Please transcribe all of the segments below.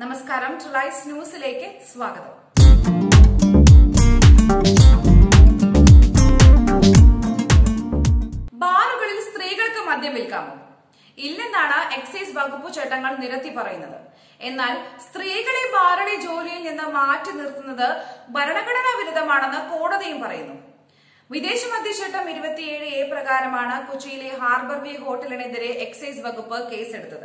നമസ്കാരം ട്രിലൈസ് ന്യൂസിലേക്ക് സ്വാഗതം ബാറുകളിൽ സ്ത്രീകൾക്ക് മദ്യം വിൽക്കാമോ ഇല്ലെന്നാണ് എക്സൈസ് വകുപ്പ് ചട്ടങ്ങൾ നിരത്തി പറയുന്നത് എന്നാൽ സ്ത്രീകളെ ബാറിലെ ജോലിയിൽ നിന്ന് മാറ്റി നിർത്തുന്നത് ഭരണഘടനാ വിരുദ്ധമാണെന്ന് കോടതിയും പറയുന്നു വിദേശ മദ്യചട്ടം ഇരുപത്തിയേഴ് എ പ്രകാരമാണ് കൊച്ചിയിലെ ഹാർബർ വ്യൂ ഹോട്ടലിനെതിരെ എക്സൈസ് വകുപ്പ് കേസെടുത്തത്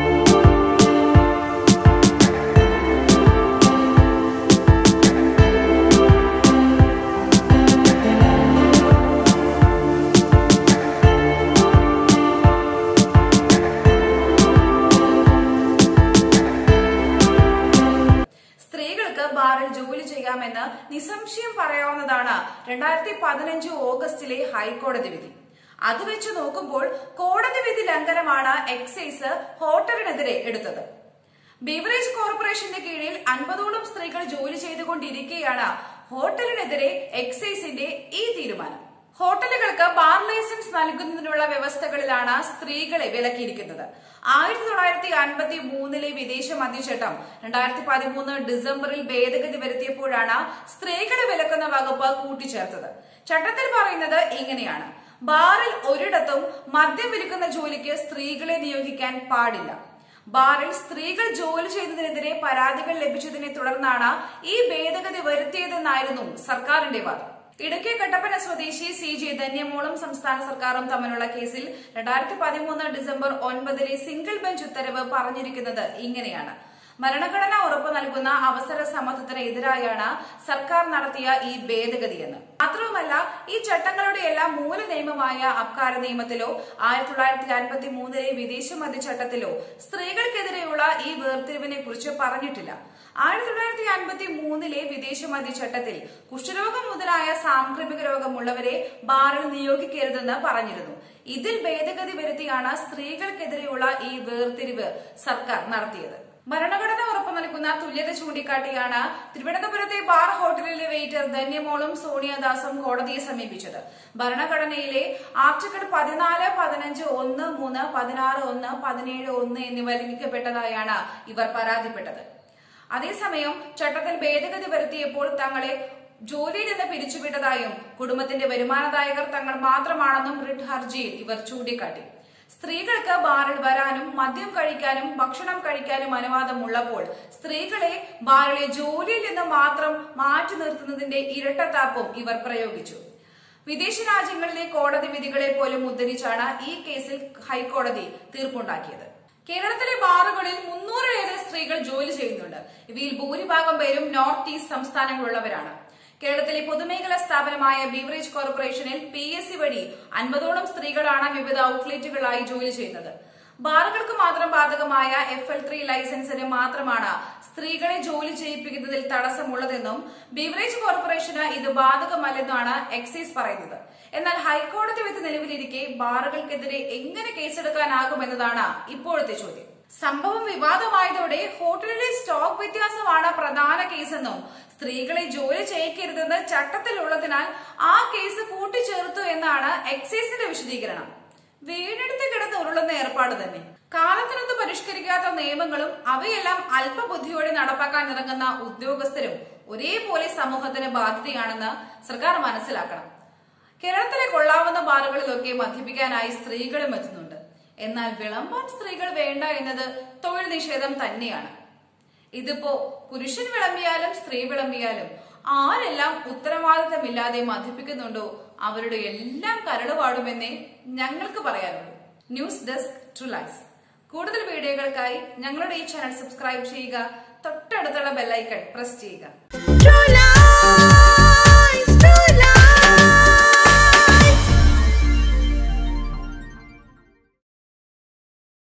സ്ത്രീകൾക്ക് ബാറിൽ ജോലി ചെയ്യാമെന്ന് നിസ്സംശയം പറയാവുന്നതാണ് രണ്ടായിരത്തി പതിനഞ്ച് ഓഗസ്റ്റിലെ ഹൈക്കോടതി വിധി അത് വെച്ച് നോക്കുമ്പോൾ കോടതി വിധി ലംഘനമാണ് എക്സൈസ് ഹോട്ടലിനെതിരെ എടുത്തത് ബീവറേജ് കോർപ്പറേഷന്റെ കീഴിൽ അൻപതോളം സ്ത്രീകൾ ജോലി ചെയ്തുകൊണ്ടിരിക്കെയാണ് ഹോട്ടലിനെതിരെ എക്സൈസിന്റെ ഈ തീരുമാനം ഹോട്ടലുകൾക്ക് ബാർ ലൈസൻസ് നൽകുന്നതിനുള്ള വ്യവസ്ഥകളിലാണ് സ്ത്രീകളെ വിലക്കിയിരിക്കുന്നത് ആയിരത്തി തൊള്ളായിരത്തി അൻപത്തി മൂന്നിലെ വിദേശ മദ്യചട്ടം രണ്ടായിരത്തി പതിമൂന്ന് ഡിസംബറിൽ ഭേദഗതി വരുത്തിയപ്പോഴാണ് സ്ത്രീകളെ വിലക്കുന്ന വകുപ്പ് കൂട്ടിച്ചേർത്തത് ചട്ടത്തിൽ പറയുന്നത് ഇങ്ങനെയാണ് ബാറിൽ ഒരിടത്തും മദ്യം വിൽക്കുന്ന ജോലിക്ക് സ്ത്രീകളെ നിയോഗിക്കാൻ പാടില്ല ബാറിൽ സ്ത്രീകൾ ജോലി ചെയ്യുന്നതിനെതിരെ പരാതികൾ ലഭിച്ചതിനെ തുടർന്നാണ് ഈ ഭേദഗതി വരുത്തിയതെന്നായിരുന്നു സർക്കാരിന്റെ വാദം ഇടുക്കി കട്ടപ്പന സ്വദേശി സി ജെ ധന്യമോളും സംസ്ഥാന സർക്കാരും തമ്മിലുള്ള കേസിൽ രണ്ടായിരത്തി പതിമൂന്ന് ഡിസംബർ ഒൻപതിലെ സിംഗിൾ ബെഞ്ച് ഉത്തരവ് പറഞ്ഞിരിക്കുന്നത് ഇങ്ങനെയാണ് ഭരണഘടന ഉറപ്പു നൽകുന്ന അവസര സമത്വത്തിന് എതിരായാണ് സർക്കാർ നടത്തിയ ഈ ഭേദഗതിയെന്ന് മാത്രവുമല്ല ഈ ചട്ടങ്ങളുടെ എല്ലാം മൂല നിയമമായ അബ്കാര നിയമത്തിലോ ആയിരത്തി തൊള്ളായിരത്തി അൻപത്തി മൂന്നിലെ വിദേശ മദ്യചട്ടത്തിലോ സ്ത്രീകൾക്കെതിരെയുള്ള ഈ വേർതിരിവിനെ കുറിച്ച് പറഞ്ഞിട്ടില്ല ആയിരത്തി തൊള്ളായിരത്തി അൻപത്തി മൂന്നിലെ വിദേശ മദ്യചട്ടത്തിൽ കുഷ്ഠരോഗം മുതലായ സാംക്രമിക രോഗമുള്ളവരെ ബാറിൽ നിയോഗിക്കരുതെന്ന് പറഞ്ഞിരുന്നു ഇതിൽ ഭേദഗതി വരുത്തിയാണ് സ്ത്രീകൾക്കെതിരെയുള്ള ഈ വേർതിരിവ് സർക്കാർ നടത്തിയത് ഭരണഘടന ഉറപ്പു നൽകുന്ന തുല്യത ചൂണ്ടിക്കാട്ടിയാണ് തിരുവനന്തപുരത്തെ ബാർ ഹോട്ടലിലെ വെയിറ്റർ ധന്യമോളും സോണിയദാസും കോടതിയെ സമീപിച്ചത് ഭരണഘടനയിലെ ആർട്ടിക്കിൾ പതിനാല് പതിനഞ്ച് ഒന്ന് മൂന്ന് പതിനാറ് ഒന്ന് പതിനേഴ് ഒന്ന് എന്നിവ ലംഘിക്കപ്പെട്ടതായാണ് ഇവർ പരാതിപ്പെട്ടത് അതേസമയം ചട്ടത്തിൽ ഭേദഗതി വരുത്തിയപ്പോൾ തങ്ങളെ ജോലിയിൽ നിന്ന് പിരിച്ചുവിട്ടതായും കുടുംബത്തിന്റെ വരുമാനദായകർ തങ്ങൾ മാത്രമാണെന്നും റിട്ട് ഹർജിയിൽ ഇവർ ചൂണ്ടിക്കാട്ടി സ്ത്രീകൾക്ക് ബാറിൽ വരാനും മദ്യം കഴിക്കാനും ഭക്ഷണം കഴിക്കാനും അനുവാദമുള്ളപ്പോൾ സ്ത്രീകളെ ബാറിലെ ജോലിയിൽ നിന്ന് മാത്രം മാറ്റി നിർത്തുന്നതിന്റെ ഇരട്ടത്താപ്പും ഇവർ പ്രയോഗിച്ചു വിദേശ രാജ്യങ്ങളിലെ കോടതി വിധികളെ പോലും ഉദ്ധരിച്ചാണ് ഈ കേസിൽ ഹൈക്കോടതി തീർപ്പുണ്ടാക്കിയത് കേരളത്തിലെ ബാറുകളിൽ മുന്നൂറിലേറെ സ്ത്രീകൾ ജോലി ചെയ്യുന്നുണ്ട് ഇവയിൽ ഭൂരിഭാഗം പേരും നോർത്ത് ഈസ്റ്റ് സംസ്ഥാനങ്ങളുള്ളവരാണ് കേരളത്തിലെ പൊതുമേഖലാ സ്ഥാപനമായ ബീവറേജ് കോർപ്പറേഷനിൽ പി എസ് സി വഴി അൻപതോളം സ്ത്രീകളാണ് വിവിധ ഔട്ട്ലെറ്റുകളായി ജോലി ചെയ്യുന്നത് ബാറുകൾക്ക് മാത്രം ബാധകമായ എഫ് എൽ ത്രീ ലൈസൻസിന് മാത്രമാണ് സ്ത്രീകളെ ജോലി ചെയ്യിപ്പിക്കുന്നതിൽ തടസ്സമുള്ളതെന്നും ബീവറേജ് കോർപ്പറേഷന് ഇത് ബാധകമല്ലെന്നാണ് എക്സൈസ് പറയുന്നത് എന്നാൽ ഹൈക്കോടതി വിധി നിലവിലിരിക്കെ ബാറുകൾക്കെതിരെ എങ്ങനെ കേസെടുക്കാനാകുമെന്നതാണ് ഇപ്പോഴത്തെ ചോദ്യം സംഭവം വിവാദമായതോടെ ഹോട്ടലിലെ സ്റ്റോക്ക് വ്യത്യാസമാണ് പ്രധാന കേസെന്നും സ്ത്രീകളെ ജോലി ചെയ്യിക്കരുതെന്ന് ചട്ടത്തിലുള്ളതിനാൽ ആ കേസ് കൂട്ടിച്ചേർത്തു എന്നാണ് എക്സൈസിന്റെ വിശദീകരണം വീടെടുത്ത് കിടന്ന് ഉരുളുന്ന ഏർപ്പാട് തന്നെ കാലത്തിനൊത്ത് പരിഷ്കരിക്കാത്ത നിയമങ്ങളും അവയെല്ലാം അല്പബുദ്ധിയോടെ നടപ്പാക്കാൻ ഇറങ്ങുന്ന ഉദ്യോഗസ്ഥരും ഒരേപോലെ സമൂഹത്തിന് ബാധ്യതയാണെന്ന് സർക്കാർ മനസ്സിലാക്കണം കേരളത്തിലെ കൊള്ളാവുന്ന ബാറുകളിലൊക്കെ മദ്യപിക്കാനായി സ്ത്രീകളും എത്തുന്നുണ്ട് എന്നാൽ വിളമ്പാൻ സ്ത്രീകൾ വേണ്ട എന്നത് തൊഴിൽ നിഷേധം തന്നെയാണ് ഇതിപ്പോ പുരുഷൻ വിളമ്പിയാലും സ്ത്രീ വിളമ്പിയാലും ആരെല്ലാം ഉത്തരവാദിത്തമില്ലാതെ മദ്യപിക്കുന്നുണ്ടോ അവരുടെ എല്ലാം കരടുപാടുമെന്നേ ഞങ്ങൾക്ക് പറയാനുള്ളൂ ന്യൂസ് ഡെസ്ക് ട്രുലൈസ് കൂടുതൽ വീഡിയോകൾക്കായി ഞങ്ങളുടെ ഈ ചാനൽ സബ്സ്ക്രൈബ് ചെയ്യുക തൊട്ടടുത്തുള്ള ബെല്ലൈക്കൺ പ്രസ് ചെയ്യുക True love.